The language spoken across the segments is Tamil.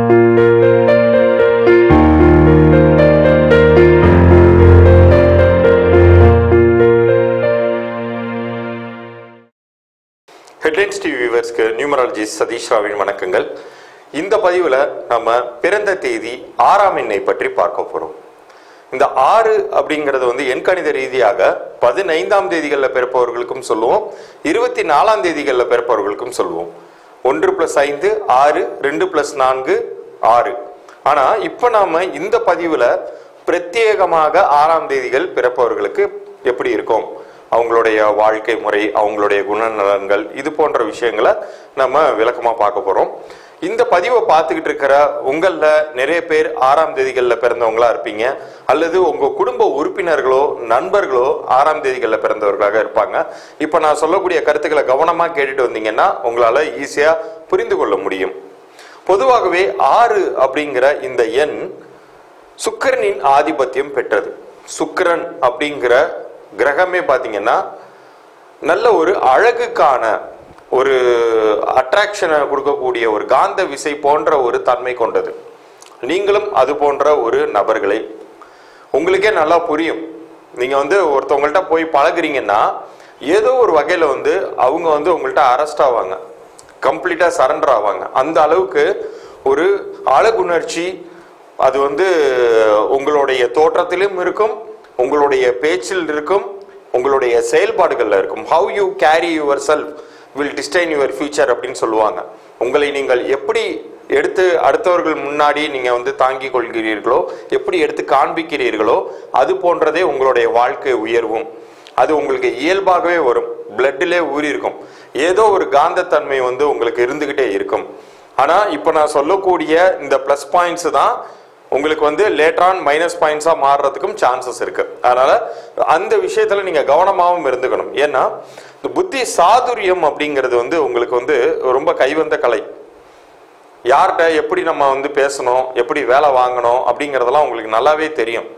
ஹெட்லைன்ஸ் டிவி வியூவர்ஸ்க்கு நியூமராலஜி சதீஷ் ராவின் வணக்கங்கள் இந்த பதிவில் நம்ம பிறந்த தேதி ஆறாம் எண்ணை பற்றி பார்க்க போகிறோம் இந்த ஆறு அப்படிங்கிறது வந்து எண்கணித ரீதியாக பதினைந்தாம் தேதிகளில் பிறப்பவர்களுக்கும் சொல்லுவோம் இருபத்தி நாலாம் தேதிகளில் பிறப்பவர்களுக்கும் சொல்லுவோம் ஒன்று பிளஸ் ஐந்து ஆறு ரெண்டு பிளஸ் நான்கு ஆறு ஆனால் இப்போ நாம இந்த பதிவில் பிரத்யேகமாக ஆறாம் தேதிகள் பிறப்பவர்களுக்கு எப்படி இருக்கும் அவங்களுடைய வாழ்க்கை முறை அவங்களுடைய குணநலன்கள் இது போன்ற விஷயங்களை நம்ம விளக்கமாக பார்க்க போகிறோம் இந்த பதிவை பார்த்துக்கிட்டு இருக்கிற உங்களில் நிறைய பேர் ஆறாம் தேதிகளில் பிறந்தவங்களா இருப்பீங்க அல்லது உங்கள் குடும்ப உறுப்பினர்களோ நண்பர்களோ ஆறாம் தேதிகளில் பிறந்தவர்களாக இருப்பாங்க இப்போ நான் சொல்லக்கூடிய கருத்துக்களை கவனமாக கேட்டுட்டு வந்தீங்கன்னா உங்களால் ஈஸியாக புரிந்து கொள்ள முடியும் பொதுவாகவே ஆறு அப்படிங்கிற இந்த எண் சுக்கிரனின் ஆதிபத்தியம் பெற்றது சுக்கிரன் அப்படிங்கிற கிரகமே பார்த்தீங்கன்னா நல்ல ஒரு அழகுக்கான ஒரு அட்ராக்ஷனை கொடுக்கக்கூடிய ஒரு காந்த விசை போன்ற ஒரு தன்மை கொண்டது நீங்களும் அது போன்ற ஒரு நபர்களை உங்களுக்கே நல்லா புரியும் நீங்க வந்து ஒருத்தவங்கள்ட்ட போய் பழகுறீங்கன்னா ஏதோ ஒரு வகையில வந்து அவங்க வந்து உங்கள்கிட்ட அரெஸ்ட் ஆவாங்க கம்ப்ளீட்டா சரண்டர் ஆவாங்க அந்த அளவுக்கு ஒரு அழகுணர்ச்சி அது வந்து உங்களுடைய தோற்றத்திலும் இருக்கும் உங்களுடைய பேச்சில் இருக்கும் உங்களுடைய செயல்பாடுகள்ல இருக்கும் how you carry your self will destine your future அப்படின்னு சொல்லுவாங்க உங்களை நீங்கள் எப்படி எடுத்து அடுத்தவர்கள் முன்னாடி நீங்க வந்து தாங்கிக் கொள்கிறீர்களோ எப்படி எடுத்து காண்பிக்கிறீர்களோ அது போன்றதே உங்களுடைய வாழ்க்கை உயர்வும் அது உங்களுக்கு இயல்பாகவே வரும் பிளட்டிலே ஊறி இருக்கும் ஏதோ ஒரு காந்தத்தன்மை வந்து உங்களுக்கு இருந்துகிட்டே இருக்கும் ஆனா இப்போ நான் சொல்லக்கூடிய இந்த ப்ளஸ் பாயிண்ட்ஸ் தான் உங்களுக்கு வந்து லேட்டரான் மைனஸ் பாயிண்ட்ஸா மாறுறதுக்கும் சான்சஸ் இருக்கு அதனால அந்த விஷயத்துல நீங்க கவனமாகவும் இருந்துக்கணும் ஏன்னா இந்த புத்தி சாதுரியம் அப்படிங்கிறது வந்து உங்களுக்கு வந்து ரொம்ப கைவந்த கலை யார்கிட்ட எப்படி நம்ம வந்து பேசணும் எப்படி வேலை வாங்கணும் அப்படிங்கிறதெல்லாம் உங்களுக்கு நல்லாவே தெரியும்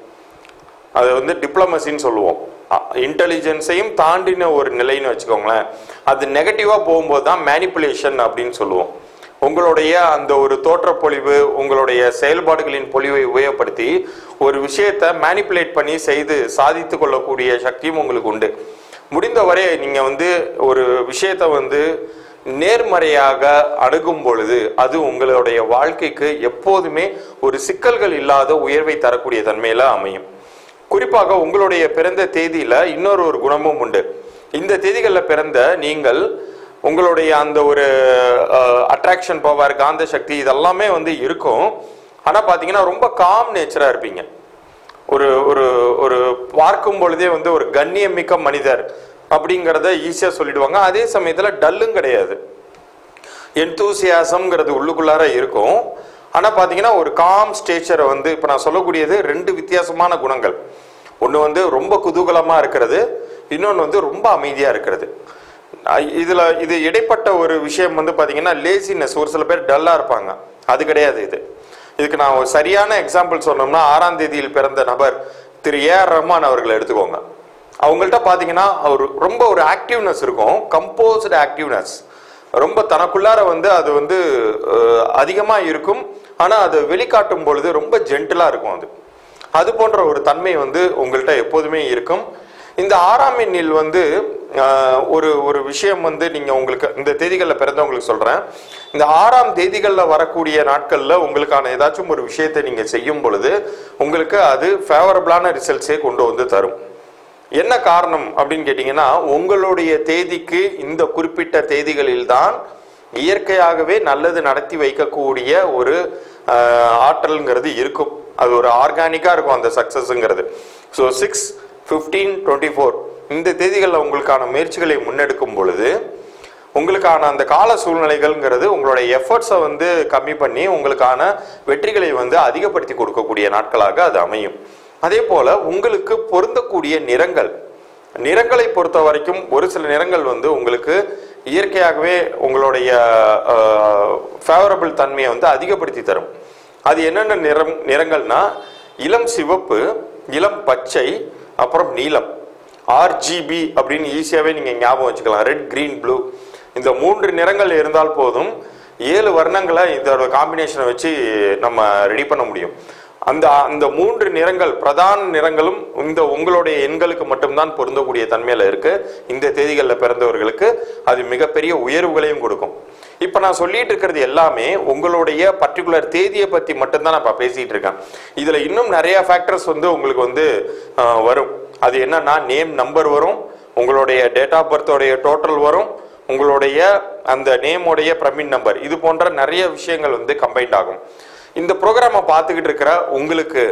அது வந்து டிப்ளமசின்னு சொல்லுவோம் இன்டெலிஜென்ஸையும் தாண்டின ஒரு நிலைன்னு வச்சுக்கோங்களேன் அது நெகட்டிவாக போகும்போது தான் மேனிப்புலேஷன் அப்படின்னு சொல்லுவோம் உங்களுடைய அந்த ஒரு தோற்றப்பொழிவு உங்களுடைய செயல்பாடுகளின் பொலிவை உபயோகப்படுத்தி ஒரு விஷயத்தை மேனிப்புலேட் பண்ணி செய்து சாதித்து கொள்ளக்கூடிய சக்தியும் உங்களுக்கு உண்டு முடிந்தவரை நீங்கள் வந்து ஒரு விஷயத்தை வந்து நேர்மறையாக அணுகும் பொழுது அது உங்களுடைய வாழ்க்கைக்கு எப்போதுமே ஒரு சிக்கல்கள் இல்லாத உயர்வை தரக்கூடிய தன்மையில அமையும் குறிப்பாக உங்களுடைய பிறந்த தேதியில இன்னொரு ஒரு குணமும் உண்டு இந்த தேதிகளில் பிறந்த நீங்கள் உங்களுடைய அந்த ஒரு அட்ராக்ஷன் பவர் காந்த சக்தி இதெல்லாமே வந்து இருக்கும் ஆனால் பார்த்தீங்கன்னா ரொம்ப காம் நேச்சராக இருப்பீங்க ஒரு ஒரு ஒரு பார்க்கும் பொழுதே வந்து ஒரு கண்ணியமிக்க மனிதர் அப்படிங்கிறத ஈஸியாக சொல்லிடுவாங்க அதே சமயத்தில் டல்லும் கிடையாது என்தூசியாசம்ங்கிறது உள்ளுக்குள்ளார இருக்கும் ஆனால் பார்த்தீங்கன்னா ஒரு காம் ஸ்டேச்சரை வந்து இப்போ நான் சொல்லக்கூடியது ரெண்டு வித்தியாசமான குணங்கள் ஒன்று வந்து ரொம்ப குதூகலமாக இருக்கிறது இன்னொன்று வந்து ரொம்ப அமைதியாக இருக்கிறது இதில் இது இடைப்பட்ட ஒரு விஷயம் வந்து பார்த்தீங்கன்னா லேசினஸ் ஒரு சில பேர் டல்லாக இருப்பாங்க அது கிடையாது இது இதுக்கு நான் ஒரு சரியான எக்ஸாம்பிள் சொன்னோம்னா ஆறாம் தேதியில் பிறந்த நபர் திரு ஏ ஆர் ரஹ்மான் அவர்களை எடுத்துக்கோங்க அவங்கள்ட்ட பார்த்தீங்கன்னா ஒரு ரொம்ப ஒரு ஆக்டிவ்னஸ் இருக்கும் கம்போஸ்டு ஆக்டிவ்னஸ் ரொம்ப தனக்குள்ளார வந்து அது வந்து அதிகமாக இருக்கும் ஆனால் அது வெளிக்காட்டும் பொழுது ரொம்ப ஜென்டிலாக இருக்கும் அது அது போன்ற ஒரு தன்மை வந்து உங்கள்கிட்ட எப்போதுமே இருக்கும் இந்த ஆறாம் எண்ணில் வந்து ஒரு ஒரு விஷயம் வந்து நீங்கள் உங்களுக்கு இந்த தேதிகளில் பிறந்தவங்களுக்கு சொல்கிறேன் இந்த ஆறாம் தேதிகளில் வரக்கூடிய நாட்களில் உங்களுக்கான ஏதாச்சும் ஒரு விஷயத்தை நீங்கள் செய்யும் பொழுது உங்களுக்கு அது ஃபேவரபிளான ரிசல்ட்ஸே கொண்டு வந்து தரும் என்ன காரணம் அப்படின்னு கேட்டிங்கன்னா உங்களுடைய தேதிக்கு இந்த குறிப்பிட்ட தேதிகளில் தான் இயற்கையாகவே நல்லது நடத்தி வைக்கக்கூடிய ஒரு ஆற்றல்ங்கிறது இருக்கும் அது ஒரு ஆர்கானிக்காக இருக்கும் அந்த சக்ஸஸ்ங்கிறது so six fifteen twenty four இந்த தேதிகளில் உங்களுக்கான முயற்சிகளை முன்னெடுக்கும் பொழுது உங்களுக்கான அந்த கால சூழ்நிலைகள்ங்கிறது உங்களுடைய எஃபர்ட்ஸை வந்து கம்மி பண்ணி உங்களுக்கான வெற்றிகளை வந்து அதிகப்படுத்தி கொடுக்கக்கூடிய நாட்களாக அது அமையும் அதே போல உங்களுக்கு பொருந்தக்கூடிய நிறங்கள் நிறங்களை பொறுத்த வரைக்கும் ஒரு சில நிறங்கள் வந்து உங்களுக்கு இயற்கையாகவே உங்களுடைய ஃபேவரபிள் தன்மையை வந்து அதிகப்படுத்தி தரும் அது என்னென்ன நிறம் நிறங்கள்னா இளம் சிவப்பு இளம் பச்சை அப்புறம் நீலம் ஆர்ஜிபி அப்படின்னு ஈஸியாகவே நீங்கள் ஞாபகம் வச்சுக்கலாம் ரெட் கிரீன் ப்ளூ இந்த மூன்று நிறங்கள் இருந்தால் போதும் ஏழு வர்ணங்களை இதோட காம்பினேஷனை வச்சு நம்ம ரெடி பண்ண முடியும் அந்த அந்த மூன்று நிறங்கள் பிரதான நிறங்களும் இந்த உங்களுடைய எண்களுக்கு மட்டும்தான் பொருந்தக்கூடிய தன்மையில இருக்கு இந்த தேதிகளில் பிறந்தவர்களுக்கு அது மிகப்பெரிய உயர்வுகளையும் கொடுக்கும் இப்போ நான் சொல்லிட்டு இருக்கிறது எல்லாமே உங்களுடைய பர்டிகுலர் தேதியை பத்தி மட்டும்தான் நான் இப்போ பேசிட்டு இருக்கேன் இதுல இன்னும் நிறைய ஃபேக்டர்ஸ் வந்து உங்களுக்கு வந்து ஆஹ், வரும் அது என்னன்னா நேம் நம்பர் வரும் உங்களுடைய டேட் ஆஃப் பர்த்தோடைய டோட்டல் வரும் உங்களுடைய அந்த நேமோடைய பிரமின் நம்பர் இது போன்ற நிறைய விஷயங்கள் வந்து கம்பைன்ட் ஆகும் இந்த ப்ரோக்ராமை பார்த்துக்கிட்டு இருக்கிற உங்களுக்கு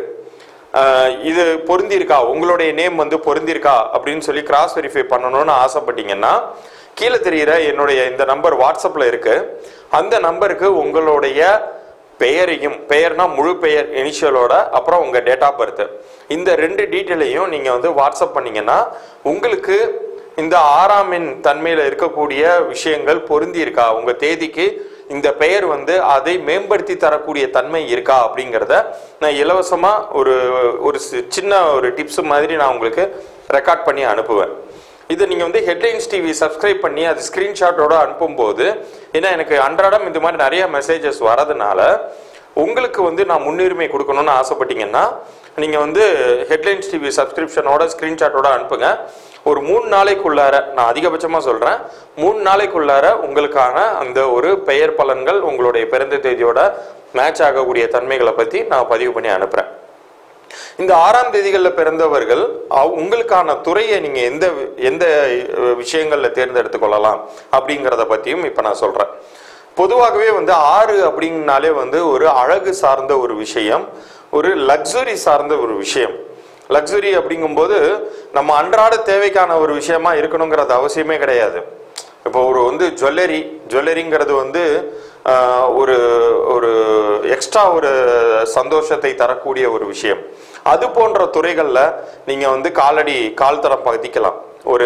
ஆஹ், இது பொருந்திருக்கா உங்களுடைய நேம் வந்து பொருந்திருக்கா அப்படின்னு சொல்லி கிராஸ் வெரிஃபை பண்ணணும்னு ஆசைப்பட்டீங்கன்னா கீழே தெரிகிற என்னுடைய இந்த நம்பர் வாட்ஸ்அப்பில் இருக்கு அந்த நம்பருக்கு உங்களுடைய பெயரையும் பெயர்னா முழு பெயர் இனிஷியலோட அப்புறம் உங்க டேட் ஆஃப் பர்த் இந்த ரெண்டு டீட்டெயிலையும் நீங்க வந்து வாட்ஸ்அப் பண்ணீங்கன்னா உங்களுக்கு இந்த ஆறாம் எண் தன்மையில இருக்கக்கூடிய விஷயங்கள் பொருந்தி இருக்கா உங்க தேதிக்கு இந்த பெயர் வந்து அதை மேம்படுத்தி தரக்கூடிய தன்மை இருக்கா அப்படிங்கிறத நான் இலவசமா ஒரு ஒரு சி- சின்ன ஒரு டிப்ஸ் மாதிரி நான் உங்களுக்கு ரெக்கார்ட் பண்ணி அனுப்புவேன் இதை நீங்க வந்து ஹெட்லைன்ஸ் டிவி சப்ஸ்கிரைப் பண்ணி அது ஸ்கிரீன்ஷாட்டோட அனுப்பும்போது ஏன்னா எனக்கு அன்றாடம் இந்த மாதிரி நிறைய மெசேஜஸ் வரதுனால உங்களுக்கு வந்து நான் முன்னுரிமை கொடுக்கணும்னு ஆசைப்பட்டீங்கன்னா நீங்க வந்து ஹெட்லைன்ஸ் டிவி சப்ஸ்கிரிப்ஷனோட ஸ்கிரீன்ஷாட்டோட அனுப்புங்க ஒரு மூணு நாளைக்குள்ளார நான் அதிகபட்சமா சொல்றேன் மூணு நாளைக்குள்ளார உங்களுக்கான அந்த ஒரு பெயர் பலன்கள் உங்களுடைய பிறந்த தேதியோட மேட்ச் ஆகக்கூடிய தன்மைகளை பத்தி நான் பதிவு பண்ணி அனுப்புறேன் இந்த ஆறாம் தேதிகளில் பிறந்தவர்கள் அவ்- உங்களுக்கான துறையை நீங்க எந்த வி- எந்த அஹ், விஷயங்கள்ல தேர்ந்தெடுத்து கொள்ளலாம் அப்படிங்கிறத பத்தியும் இப்ப நான் சொல்றேன் பொதுவாகவே வந்து ஆறு அப்படிங்கனாலே வந்து ஒரு அழகு சார்ந்த ஒரு விஷயம் ஒரு லக்ஸுரி சார்ந்த ஒரு விஷயம் லக்ஸுரி அப்படிங்கும்போது நம்ம அன்றாட தேவைக்கான ஒரு விஷயமா இருக்கணுங்கிறது அவசியமே கிடையாது இப்போ ஒரு வந்து ஜுவல்லரி ஜுவல்லரிங்கிறது வந்து ஆஹ், ஒரு ஒரு எக்ஸ்ட்ரா ஒரு சந்தோஷத்தை தரக்கூடிய ஒரு விஷயம் அது போன்ற துறைகளில் நீங்கள் வந்து காலடி கால் தரம் பதிக்கலாம் ஒரு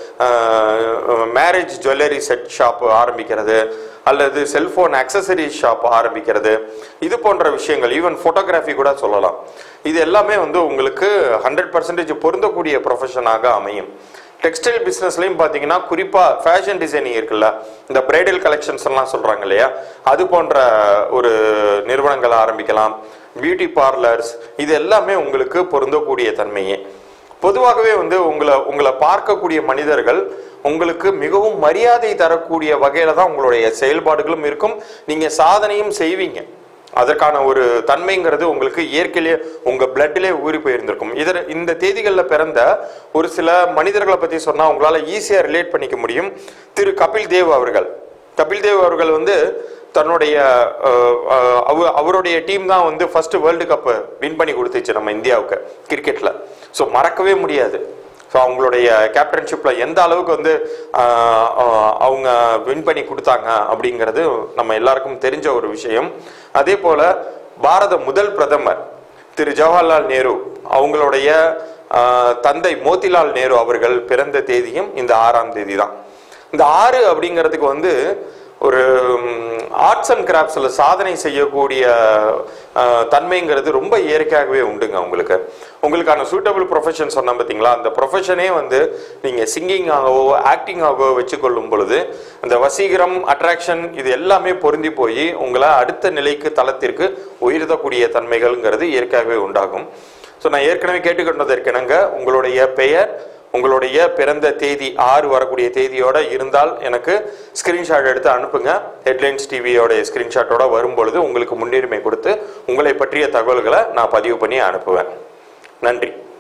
மேரேஜ் ஜுவல்லரி செட் ஷாப் ஆரம்பிக்கிறது அல்லது செல்போன் அக்சசரிஸ் ஷாப் ஆரம்பிக்கிறது இது போன்ற விஷயங்கள் ஈவன் ஃபோட்டோகிராஃபி கூட சொல்லலாம் இது எல்லாமே வந்து உங்களுக்கு ஹண்ட்ரட் பர்சன்டேஜ் பொருந்தக்கூடிய ப்ரொஃபஷனாக அமையும் டெக்ஸ்டைல் பிஸ்னஸ்லையும் பார்த்தீங்கன்னா குறிப்பாக ஃபேஷன் டிசைனிங் இருக்குல்ல இந்த பிரைடல் கலெக்ஷன்ஸ் எல்லாம் சொல்கிறாங்க இல்லையா அது போன்ற ஒரு நிறுவனங்களை ஆரம்பிக்கலாம் பியூட்டி பார்லர்ஸ் இது எல்லாமே உங்களுக்கு பொருந்தக்கூடிய தன்மையே பொதுவாகவே வந்து உங்களை உங்களை பார்க்கக்கூடிய மனிதர்கள் உங்களுக்கு மிகவும் மரியாதை தரக்கூடிய வகையில தான் உங்களுடைய செயல்பாடுகளும் இருக்கும் நீங்க சாதனையும் செய்வீங்க அதற்கான ஒரு தன்மைங்கிறது உங்களுக்கு இயற்கையிலே உங்க பிளட்டிலே ஊறி போயிருந்திருக்கும் இதர் இந்த தேதிகளில் பிறந்த ஒரு சில மனிதர்களை பத்தி சொன்னா உங்களால ஈஸியா ரிலேட் பண்ணிக்க முடியும் திரு கபில் தேவ் அவர்கள் கபில் தேவ் அவர்கள் வந்து தன்னுடைய அஹ், அஹ், அவ- அவருடைய டீம் தான் வந்து ஃபர்ஸ்ட் வேர்ல்டு கப் வின் பண்ணி கொடுத்துச்சு நம்ம இந்தியாவுக்கு கிரிக்கெட்ல ஸோ மறக்கவே முடியாது ஸோ அவங்களுடைய கேப்டன்ஷிப்பில் எந்த அளவுக்கு வந்து ஆஹ், ஆஹ், அவங்க வின் பண்ணி கொடுத்தாங்க அப்படிங்கிறது நம்ம எல்லாருக்கும் தெரிஞ்ச ஒரு விஷயம் அதே போல பாரத முதல் பிரதமர் திரு ஜவஹர்லால் நேரு அவங்களுடைய ஆஹ், தந்தை மோதிலால் நேரு அவர்கள் பிறந்த தேதியும் இந்த ஆறாம் தேதி தான் இந்த ஆறு அப்படிங்கிறதுக்கு வந்து ஒரு ஆர்ட்ஸ் அண்ட் கிராஃப்ட்ஸில் சாதனை செய்யக்கூடிய ஆஹ், தன்மைங்கிறது ரொம்ப இயற்கையாகவே உண்டுங்க உங்களுக்கு உங்களுக்கான சூட்டபிள் ப்ரொஃபஷன் சொன்னேன் பார்த்தீங்களா அந்த ப்ரொஃபஷனே வந்து நீங்கள் சிங்கிங்காகவோ ஆக்டிங்காகவோ வச்சுக்கொள்ளும் பொழுது அந்த வசீகரம் அட்ராக்ஷன் இது எல்லாமே பொருந்தி போய் உங்களை அடுத்த நிலைக்கு தளத்திற்கு உயர்த்தக்கூடிய தன்மைகள்ங்கிறது இயற்கையாகவே உண்டாகும் ஸோ நான் ஏற்கனவே கேட்டுக்கொண்டதற்கிணங்க உங்களுடைய பெயர் உங்களுடைய பிறந்த தேதி ஆறு வரக்கூடிய தேதியோட இருந்தால் எனக்கு ஸ்கிரீன்ஷாட் எடுத்து அனுப்புங்க ஹெட்லைன்ஸ் டிவியோட ஸ்கிரீன்ஷாட்டோட வரும்பொழுது உங்களுக்கு முன்னுரிமை கொடுத்து உங்களை பற்றிய தகவல்களை நான் பதிவு பண்ணி அனுப்புவேன் நன்றி